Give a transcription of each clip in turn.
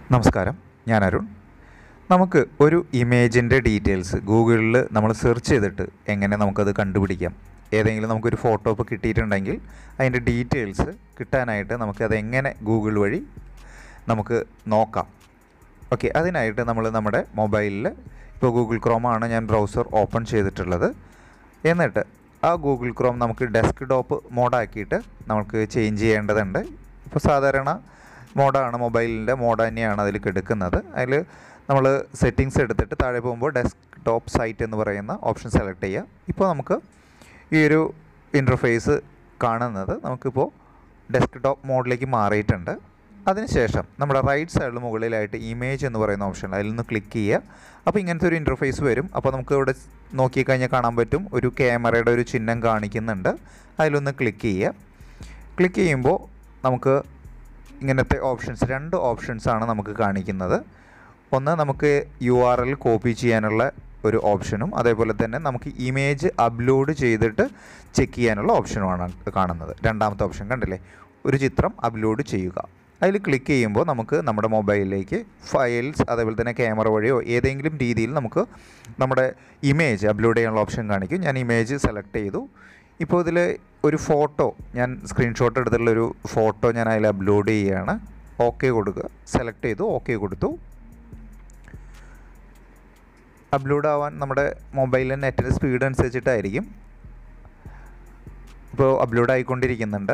നമസ്കാരം ഞാൻ അരുൺ നമുക്ക് ഒരു ഇമേജിൻ്റെ ഡീറ്റെയിൽസ് ഗൂഗിളിൽ നമ്മൾ സെർച്ച് ചെയ്തിട്ട് എങ്ങനെ നമുക്കത് കണ്ടുപിടിക്കാം ഏതെങ്കിലും നമുക്കൊരു ഫോട്ടോ ഇപ്പോൾ കിട്ടിയിട്ടുണ്ടെങ്കിൽ അതിൻ്റെ ഡീറ്റെയിൽസ് കിട്ടാനായിട്ട് നമുക്കത് എങ്ങനെ ഗൂഗിൾ വഴി നമുക്ക് നോക്കാം ഓക്കെ അതിനായിട്ട് നമ്മൾ നമ്മുടെ മൊബൈലിൽ ഇപ്പോൾ ഗൂഗിൾ ക്രോമാണ് ഞാൻ ബ്രൗസർ ഓപ്പൺ ചെയ്തിട്ടുള്ളത് എന്നിട്ട് ആ ഗൂഗിൾ ക്രോം നമുക്ക് ഡെസ്ക് ടോപ്പ് മോഡാക്കിയിട്ട് നമുക്ക് ചേഞ്ച് ചെയ്യേണ്ടതുണ്ട് ഇപ്പോൾ സാധാരണ മോഡാണ് മൊബൈലിൻ്റെ മോഡ് തന്നെയാണ് അതിൽ കിടക്കുന്നത് അതിൽ നമ്മൾ സെറ്റിങ്സ് എടുത്തിട്ട് താഴെ പോകുമ്പോൾ ഡെസ്ക് ടോപ്പ് സൈറ്റ് എന്ന് പറയുന്ന ഓപ്ഷൻ സെലക്ട് ചെയ്യുക ഇപ്പോൾ നമുക്ക് ഈ ഒരു ഇൻ്റർഫേസ് കാണുന്നത് നമുക്കിപ്പോൾ ഡെസ്ക് ടോപ്പ് മോഡിലേക്ക് മാറിയിട്ടുണ്ട് അതിനുശേഷം നമ്മുടെ റൈറ്റ് സൈഡിൽ മുകളിലായിട്ട് ഇമേജ് എന്ന് പറയുന്ന ഓപ്ഷൻ അതിൽ നിന്ന് ക്ലിക്ക് ചെയ്യുക അപ്പോൾ ഇങ്ങനത്തെ ഒരു ഇൻ്റർഫേസ് വരും അപ്പോൾ നമുക്ക് ഇവിടെ നോക്കിക്കഴിഞ്ഞാൽ കാണാൻ പറ്റും ഒരു ക്യാമറയുടെ ഒരു ചിഹ്നം കാണിക്കുന്നുണ്ട് അതിലൊന്ന് ക്ലിക്ക് ചെയ്യുക ക്ലിക്ക് ചെയ്യുമ്പോൾ നമുക്ക് ഇങ്ങനത്തെ ഓപ്ഷൻസ് രണ്ട് ഓപ്ഷൻസാണ് നമുക്ക് കാണിക്കുന്നത് ഒന്ന് നമുക്ക് യു ആർ എൽ കോപ്പി ചെയ്യാനുള്ള ഒരു ഓപ്ഷനും അതേപോലെ തന്നെ നമുക്ക് ഇമേജ് അപ്ലോഡ് ചെയ്തിട്ട് ചെക്ക് ചെയ്യാനുള്ള ഓപ്ഷനുമാണ് കാണുന്നത് രണ്ടാമത്തെ ഓപ്ഷൻ കണ്ടില്ലേ ഒരു ചിത്രം അപ്ലോഡ് ചെയ്യുക അതിൽ ക്ലിക്ക് ചെയ്യുമ്പോൾ നമുക്ക് നമ്മുടെ മൊബൈലിലേക്ക് ഫയൽസ് അതേപോലെ തന്നെ ക്യാമറ വഴിയോ ഏതെങ്കിലും രീതിയിൽ നമുക്ക് നമ്മുടെ ഇമേജ് അപ്ലോഡ് ചെയ്യാനുള്ള ഓപ്ഷൻ കാണിക്കും ഞാൻ ഇമേജ് സെലക്ട് ചെയ്തു ഇപ്പോൾ ഇതിൽ ഒരു ഫോട്ടോ ഞാൻ സ്ക്രീൻഷോട്ട് എടുത്തിട്ടുള്ള ഒരു ഫോട്ടോ ഞാൻ അതിൽ അപ്ലോഡ് ചെയ്യുകയാണ് ഓക്കെ കൊടുക്കുക സെലക്ട് ചെയ്തു ഓക്കെ കൊടുത്തു അപ്ലോഡ് ആവാൻ നമ്മുടെ മൊബൈലിലെ നെറ്റിൻ്റെ സ്പീഡ് അനുസരിച്ചിട്ടായിരിക്കും ഇപ്പോൾ അപ്ലോഡ് ആയിക്കൊണ്ടിരിക്കുന്നുണ്ട്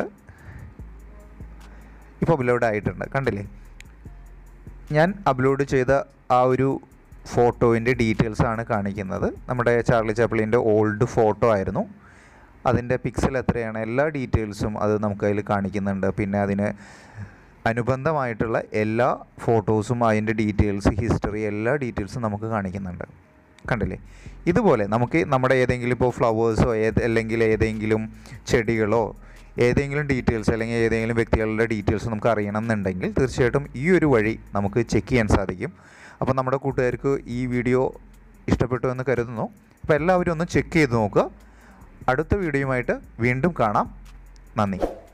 ഇപ്പോൾ അപ്ലോഡ് ആയിട്ടുണ്ട് കണ്ടില്ലേ ഞാൻ അപ്ലോഡ് ചെയ്ത ആ ഒരു ഫോട്ടോവിൻ്റെ ഡീറ്റെയിൽസ് ആണ് കാണിക്കുന്നത് നമ്മുടെ ചാർലി ചാപ്പിളിൻ്റെ ഓൾഡ് ഫോട്ടോ ആയിരുന്നു അതിൻ്റെ പിക്സൽ എത്രയാണ് എല്ലാ ഡീറ്റെയിൽസും അത് നമുക്ക് അതിൽ കാണിക്കുന്നുണ്ട് പിന്നെ അതിന് അനുബന്ധമായിട്ടുള്ള എല്ലാ ഫോട്ടോസും അതിൻ്റെ ഡീറ്റെയിൽസ് ഹിസ്റ്ററി എല്ലാ ഡീറ്റെയിൽസും നമുക്ക് കാണിക്കുന്നുണ്ട് കണ്ടില്ലേ ഇതുപോലെ നമുക്ക് നമ്മുടെ ഏതെങ്കിലും ഇപ്പോൾ ഫ്ലവേഴ്സോ ഏത് അല്ലെങ്കിൽ ഏതെങ്കിലും ചെടികളോ ഏതെങ്കിലും ഡീറ്റെയിൽസ് അല്ലെങ്കിൽ ഏതെങ്കിലും വ്യക്തികളുടെ ഡീറ്റെയിൽസ് നമുക്ക് അറിയണം എന്നുണ്ടെങ്കിൽ തീർച്ചയായിട്ടും ഈ ഒരു വഴി നമുക്ക് ചെക്ക് ചെയ്യാൻ സാധിക്കും അപ്പോൾ നമ്മുടെ കൂട്ടുകാർക്ക് ഈ വീഡിയോ ഇഷ്ടപ്പെട്ടു എന്ന് കരുതുന്നു അപ്പോൾ എല്ലാവരും ഒന്ന് ചെക്ക് ചെയ്ത് നോക്കുക അടുത്ത വീഡിയോയുമായിട്ട് വീണ്ടും കാണാം നന്ദി